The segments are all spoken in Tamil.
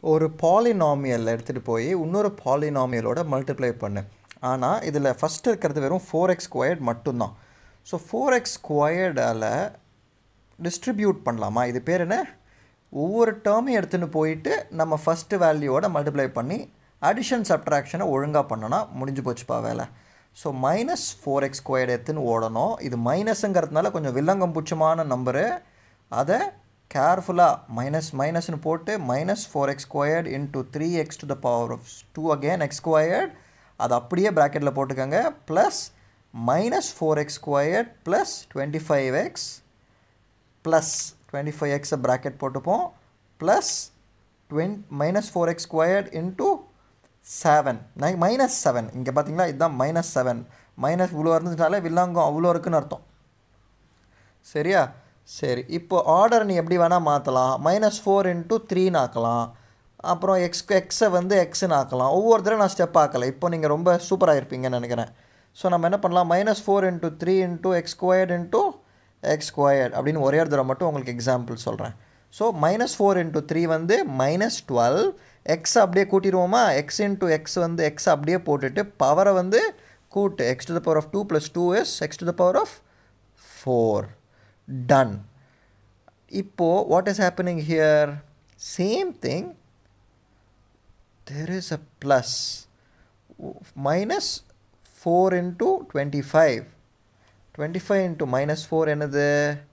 ஒரு பாலினாமியல் எடுத்துகிட்டு போய் இன்னொரு பாலினாமியலோட மல்டிப்ளை பண்ணு ஆனால் இதில் ஃபஸ்ட்டு இருக்கிறது வெறும் ஃபோர் எக்ஸ் ஸ்கொயர்ட் மட்டும்தான் ஸோ ஃபோர் எக்ஸ் ஸ்கொயர்டால் டிஸ்ட்ரிபியூட் பண்ணலாமா இது பேர் என்ன ஒவ்வொரு டேர்மையும் எடுத்துன்னு போயிட்டு நம்ம ஃபஸ்ட்டு வேல்யூவோட மல்டிப்ளை பண்ணி அடிஷன் சப்ட்ராக்ஷனை ஒழுங்காக பண்ணனா முடிஞ்சு போச்சுப்பா வேலை so minus four X squared எடுத்துன்னு ஓடணும் இது மைனஸுங்கிறதுனால கொஞ்சம் வில்லங்கம் புச்சமான நம்பரு அதை கேர்ஃபுல்லாக மைனஸ் மைனஸ்னு போட்டு minus four X squared into three X to the power of two again X squared அது அப்படியே ப்ராக்கெட்டில் போட்டுக்கோங்க plus minus four X squared plus twenty five X plus twenty five எக்ஸை ப்ராக்கெட் போட்டுப்போம் plus twenty minus four X squared into seven நை மைனஸ் செவன் இங்கே பார்த்தீங்களா இதுதான் மைனஸ் செவன் மைனஸ் இவ்வளோ இருந்துச்சுனாலே வில்லாங்கம் அவ்வளோ இருக்குன்னு அர்த்தம் சரியா சரி இப்போ ஆர்டர் நீ எப்படி வேணால் மாற்றலாம் மைனஸ் ஃபோர் இன்ட்டு த்ரீன்னு ஆக்கலாம் அப்புறம் எக்ஸ் எக்ஸை வந்து எக்ஸ்ன்னு ஆக்கலாம் ஒவ்வொரு தடவை நான் ஸ்டெப் ஆக்கலை இப்போ நீங்கள் ரொம்ப சூப்பராக இருப்பீங்கன்னு நினைக்கிறேன் ஸோ நம்ம என்ன பண்ணலாம் minus four into three into X squared into X squared அப்படின்னு ஒரே ஒரு தடவை மட்டும் உங்களுக்கு எக்ஸாம்பிள் சொல்கிறேன் so minus four into three வந்து மைனஸ் டுவெல் எக்ஸ் அப்படியே கூட்டிடுவோமா எக்ஸ் இன்ட்டு எக்ஸ் வந்து எக்ஸ் அப்படியே போட்டுட்டு பவரை வந்து கூட்டு X to the power of two plus two is X to the power of four done இப்போது what is happening here same thing there is a plus minus 4 into 25 25 into minus 4 என்னது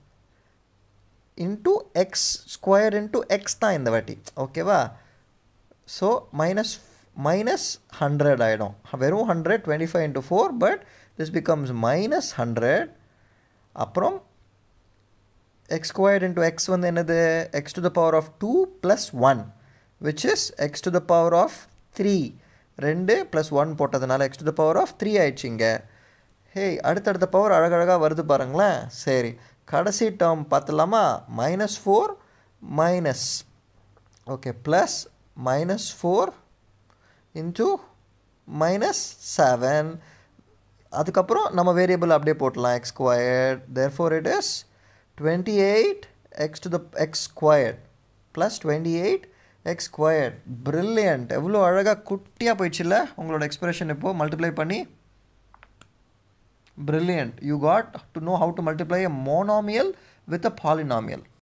into x square into x தான் இந்த வாட்டி ஓகேவா ஸோ மைனஸ் மைனஸ் ஹண்ட்ரட் ஆகிடும் வெறும் hundred twenty five into four but this becomes minus hundred அப்புறம் எக்ஸ் ஸ்கொயர்ட் இன்ட்டு எக்ஸ் வந்து என்னது X to the power of two plus one which is X to the power of three ரெண்டு ப்ளஸ் ஒன் போட்டதுனால X to the power of three ஆயிடுச்சிங்க ஹே அடுத்தடுத்த பவர் அழகழகாக வருது பாருங்களேன் சரி கடைசி டேர்ம் பார்த்துலாமா minus four minus okay plus minus four into minus seven அதுக்கப்புறம் நம்ம வேரியபிள் அப்படியே போட்டலாம் X squared therefore it is twenty eight X to the X squared plus twenty eight X squared brilliant எவ்வளோ அழகாக குட்டியாக போயிடுச்சுல்ல உங்களோட எக்ஸ்பிரஷன் இப்போது மல்டிப்ளை பண்ணி brilliant you got to know how to multiply a monomial with a polynomial